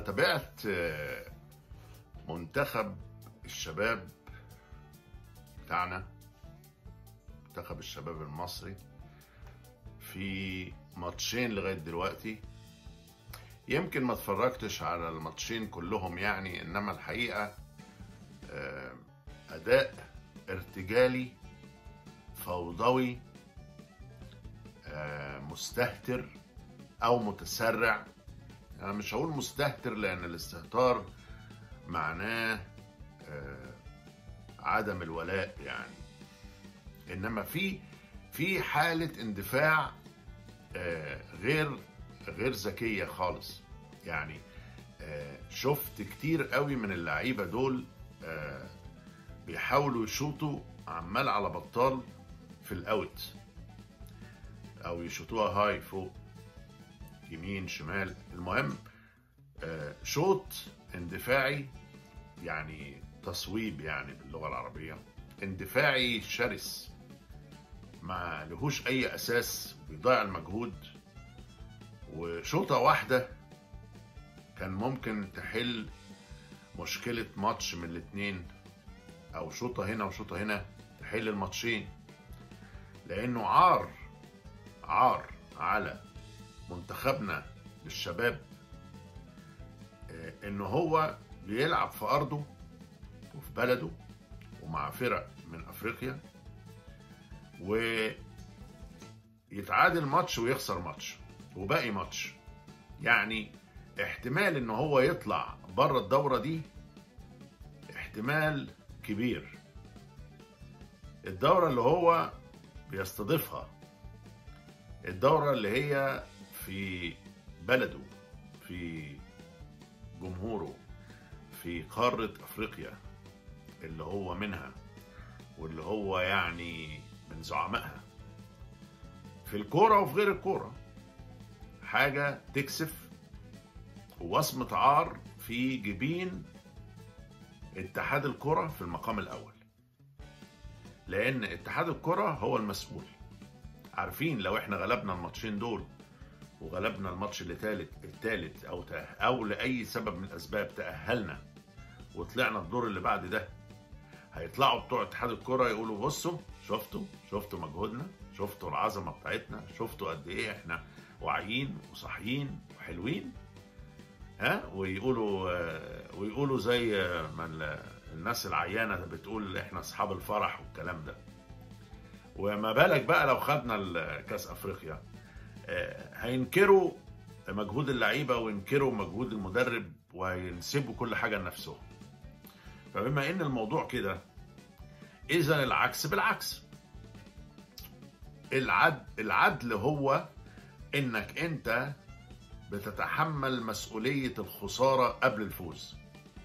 تابعت آه، منتخب الشباب بتاعنا منتخب الشباب المصري في ماتشين لغايه دلوقتي يمكن ما اتفرجتش على الماتشين كلهم يعني انما الحقيقه آه، اداء ارتجالي فوضوي آه، مستهتر او متسرع انا مش هقول مستهتر لان الاستهتار معناه آه، عدم الولاء يعني انما في في حاله اندفاع آه، غير غير ذكيه خالص يعني آه، شفت كتير قوي من اللعيبه دول آه، بيحاولوا يشوطوا عمال على بطال في الاوت او يشوطوها هاي فوق يمين شمال المهم آه، شوط اندفاعي يعني تصويب يعني باللغه العربيه اندفاعي شرس ما لهوش اي اساس بيضيع المجهود وشوطه واحده كان ممكن تحل مشكله ماتش من الاتنين او شوطه هنا وشوطه هنا تحل الماتشين لانه عار عار على منتخبنا للشباب آه، ان هو بيلعب في ارضه وفي بلده ومع فرق من افريقيا ويتعادل ماتش ويخسر ماتش وباقي ماتش يعني احتمال ان هو يطلع بره الدوره دي احتمال كبير الدوره اللي هو بيستضيفها الدوره اللي هي في بلده في جمهوره في قاره افريقيا اللي هو منها واللي هو يعني من زعمائها في الكوره وفي غير الكوره حاجه تكسف ووصمه عار في جبين اتحاد الكره في المقام الاول لان اتحاد الكره هو المسؤول عارفين لو احنا غلبنا الماتشين دول وغلبنا الماتش اللي تالت التالت او تأه او لاي سبب من الاسباب تاهلنا وطلعنا الدور اللي بعد ده هيطلعوا بتوع اتحاد الكره يقولوا بصوا شفتوا شفتوا مجهودنا شفتوا العظمه بتاعتنا شفتوا قد ايه احنا واعيين وصاحيين وحلوين ها ويقولوا آه، ويقولوا زي آه، ما ال- الناس العيانه بتقول احنا اصحاب الفرح والكلام ده وما بالك بقى لو خدنا ال- كاس افريقيا آه، هينكروا مجهود اللعيبه وينكروا مجهود المدرب وهينسبوا كل حاجه لنفسهم فبما ان الموضوع كده اذا العكس بالعكس العدل العدل هو انك انت بتتحمل مسؤوليه الخساره قبل الفوز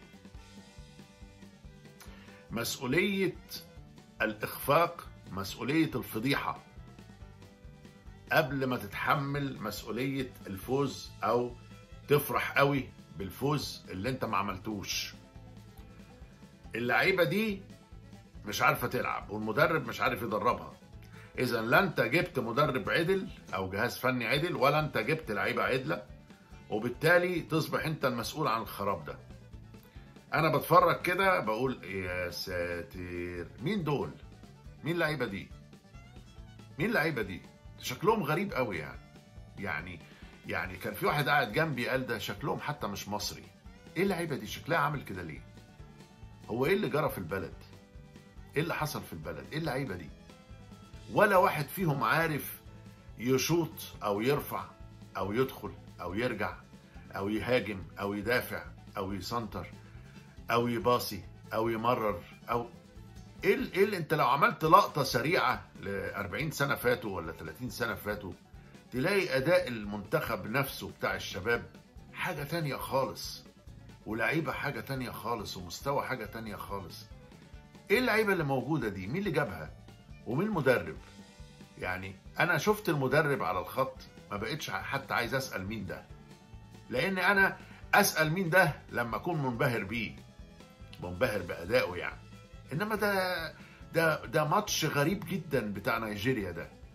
مسؤوليه الاخفاق مسؤوليه الفضيحه قبل ما تتحمل مسؤوليه الفوز او تفرح قوي بالفوز اللي انت ما عملتوش اللعيبه دي مش عارفه تلعب والمدرب مش عارف يدربها اذا لا انت جبت مدرب عدل او جهاز فني عدل ولا انت جبت لعيبه عدله وبالتالي تصبح انت المسؤول عن الخراب ده انا بتفرج كده بقول يا ساتر مين دول مين اللعيبه دي مين اللعيبه دي شكلهم غريب قوي يعني يعني يعني كان في واحد قاعد جنبي قال ده شكلهم حتى مش مصري ايه اللعيبه دي شكلها عامل كده ليه هو ايه اللي جرى في البلد ايه اللي حصل في البلد ايه اللعيبه دي ولا واحد فيهم عارف يشوط او يرفع او يدخل او يرجع او يهاجم او يدافع او يسنتر او يباصي او يمرر او ايه ال- ايه اللي انت لو عملت لقطه سريعه ل 40 سنه فاتوا ولا 30 سنه فاتوا تلاقي اداء المنتخب نفسه بتاع الشباب حاجه تانية خالص ولعيبه حاجه تانية خالص ومستوى حاجه تانية خالص ايه اللعيبه اللي موجوده دي مين اللي جابها ومين المدرب يعني انا شفت المدرب على الخط ما بقتش حتى عايز اسال مين ده لان انا اسال مين ده لما اكون منبهر بيه منبهر بادائه يعني انما ده ده ده ماتش غريب جدا بتاع نيجيريا ده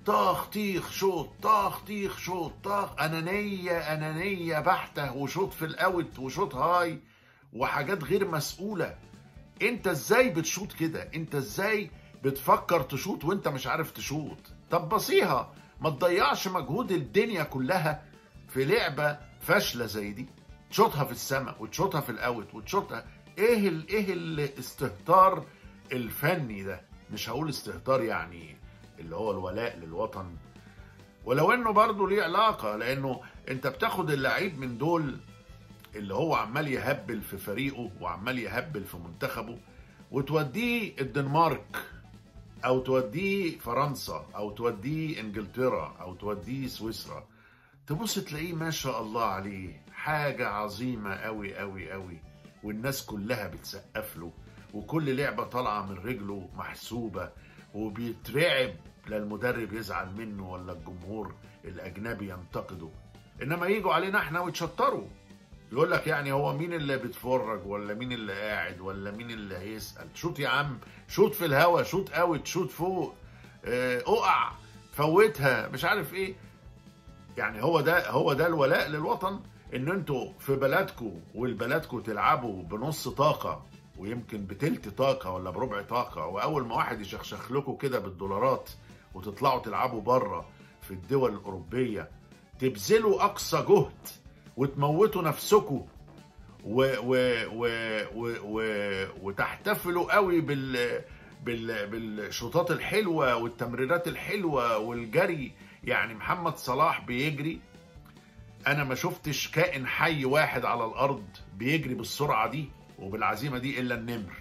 طاخ طيخ شوط طاخ طيخ شوط طاخ انانيه انانيه بحته وشوط في الاوت وشوط هاي وحاجات غير مسؤوله انت ازاي بتشوط كده انت ازاي بتفكر تشوط وانت مش عارف تشوط طب بصيها ما تضيعش مجهود الدنيا كلها في لعبه فاشله زي دي تشوطها في السماء وتشوطها في الاوت وتشوطها ايه ال ايه الاستهتار الفني ده مش هقول استهتار يعني اللي هو الولاء للوطن ولو انه برضه ليه علاقه لانه انت بتاخد اللعيب من دول اللي هو عمال يهبل في فريقه وعمال يهبل في منتخبه وتوديه الدنمارك او توديه فرنسا او توديه انجلترا او توديه سويسرا تبص تلاقيه ما شاء الله عليه حاجة عظيمة قوي قوي قوي والناس كلها بتسقف له وكل لعبة طالعة من رجله محسوبة وبيترعب لا المدرب يزعل منه ولا الجمهور الأجنبي ينتقده إنما يجوا علينا إحنا ويتشطروا يقول لك يعني هو مين اللي بيتفرج ولا مين اللي قاعد ولا مين اللي هيسأل شوت يا عم شوت في الهوا شوت اوت شوت فوق اه اقع فوتها مش عارف ايه يعني هو ده هو ده الولاء للوطن ان انتوا في بلدكم والبلدكم تلعبوا بنص طاقه ويمكن بتلت طاقه ولا بربع طاقه واول ما واحد يشخشخ لكم كده بالدولارات وتطلعوا تلعبوا بره في الدول الاوروبيه تبذلوا اقصى جهد وتموتوا نفسكم و و و و و وتحتفلوا قوي بال بال بالشوطات الحلوه والتمريرات الحلوه والجري يعني محمد صلاح بيجري انا ما شفتش كائن حي واحد على الارض بيجري بالسرعه دي وبالعزيمه دي الا النمر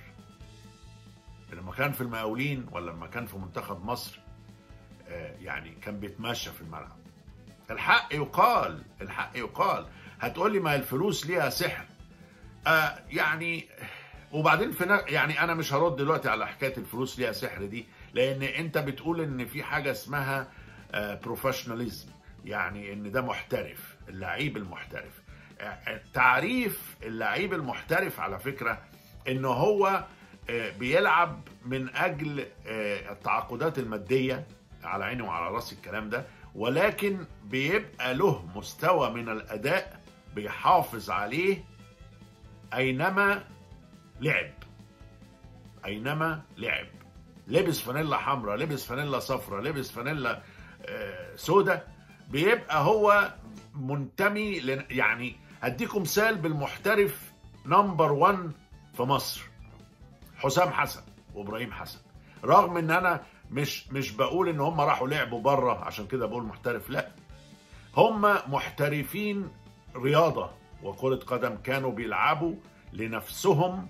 لما كان في المقاولين ولا لما كان في منتخب مصر يعني كان بيتمشى في الملعب الحق يقال الحق يقال هتقول لي ما الفلوس ليها سحر آه يعني وبعدين في يعني انا مش هرد دلوقتي على حكايه الفلوس ليها سحر دي لان انت بتقول ان في حاجه اسمها بروفيشناليزم يعني ان ده محترف اللعيب المحترف تعريف اللعيب المحترف على فكره ان هو بيلعب من اجل التعاقدات الماديه على عيني وعلى راسي الكلام ده ولكن بيبقى له مستوى من الاداء بيحافظ عليه اينما لعب اينما لعب لبس فانيلا حمراء لبس فانيلا صفراء لبس فانيلا سودا بيبقى هو منتمي ل... يعني هديكم مثال بالمحترف نمبر 1 في مصر حسام حسن وابراهيم حسن رغم ان انا مش مش بقول ان هم راحوا لعبوا بره عشان كده بقول محترف لا هم محترفين رياضه وكره قدم كانوا بيلعبوا لنفسهم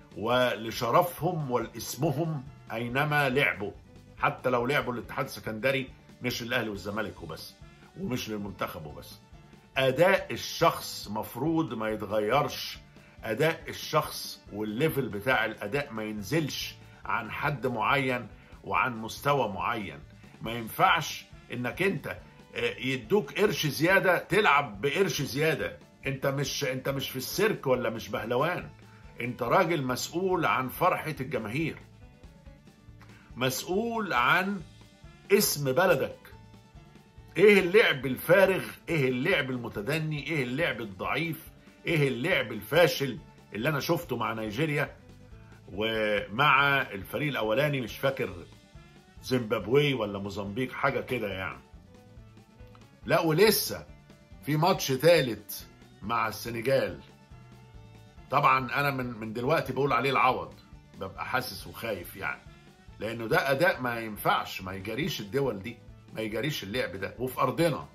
ولشرفهم ولاسمهم اينما لعبوا حتى لو لعبوا الاتحاد السكندري مش الاهلي والزمالك وبس ومش للمنتخب وبس اداء الشخص مفروض ما يتغيرش اداء الشخص والليفل بتاع الاداء ما ينزلش عن حد معين وعن مستوى معين ما ينفعش انك انت يدوك قرش زياده تلعب بقرش زياده انت مش انت مش في السيرك ولا مش بهلوان انت راجل مسؤول عن فرحه الجماهير مسؤول عن اسم بلدك ايه اللعب الفارغ ايه اللعب المتدني ايه اللعب الضعيف ايه اللعب الفاشل اللي انا شفته مع نيجيريا ومع الفريق الاولاني مش فاكر زيمبابوي ولا موزمبيق حاجه كده يعني لا ولسه في ماتش ثالث مع السنغال طبعا انا من من دلوقتي بقول عليه العوض ببقى حاسس وخايف يعني لانه ده اداء ما ينفعش ما يجريش الدول دي ما يجريش اللعب ده وفي ارضنا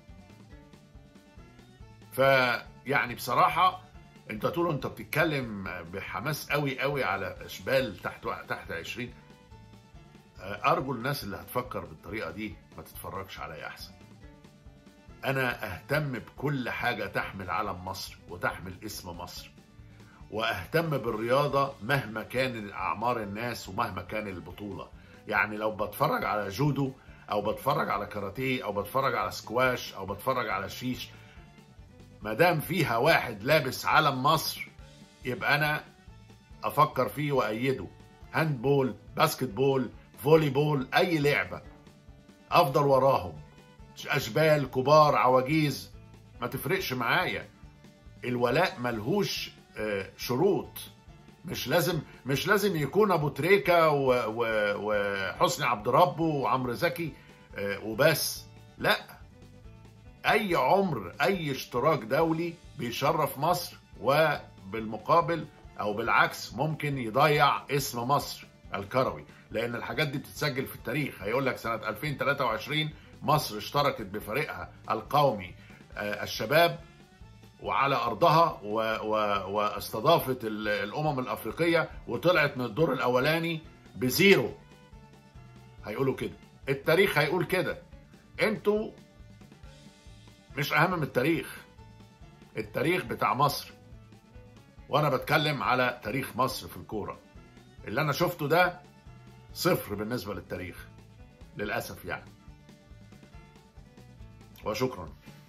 فيعني بصراحه انت تقول انت بتتكلم بحماس قوي قوي على اشبال تحت تحت 20 ارجو الناس اللي هتفكر بالطريقه دي ما تتفرجش عليا احسن انا اهتم بكل حاجه تحمل علم مصر وتحمل اسم مصر واهتم بالرياضه مهما كان اعمار الناس ومهما كان البطوله يعني لو بتفرج على جودو او بتفرج على كاراتيه او بتفرج على سكواش او بتفرج على شيش ما دام فيها واحد لابس علم مصر يبقى انا افكر فيه وايده هاند بول باسكت بول فولي بول اي لعبه افضل وراهم اشبال كبار عواجيز ما تفرقش معايا الولاء ملهوش آه، شروط مش لازم مش لازم يكون ابو تريكه و- و- وحسني عبد ربه وعمرو زكي آه، وبس لا اي عمر اي اشتراك دولي بيشرف مصر وبالمقابل او بالعكس ممكن يضيع اسم مصر الكروي لان الحاجات دي بتتسجل في التاريخ هيقول لك سنه 2023 مصر اشتركت بفريقها القومي آه، الشباب وعلى ارضها و... و... واستضافت ال- الامم الافريقيه وطلعت من الدور الاولاني بزيرو هيقولوا كده التاريخ هيقول كده انتوا مش اهم من التاريخ التاريخ بتاع مصر وانا بتكلم على تاريخ مصر في الكوره اللي انا شفته ده صفر بالنسبه للتاريخ للاسف يعني وشكرا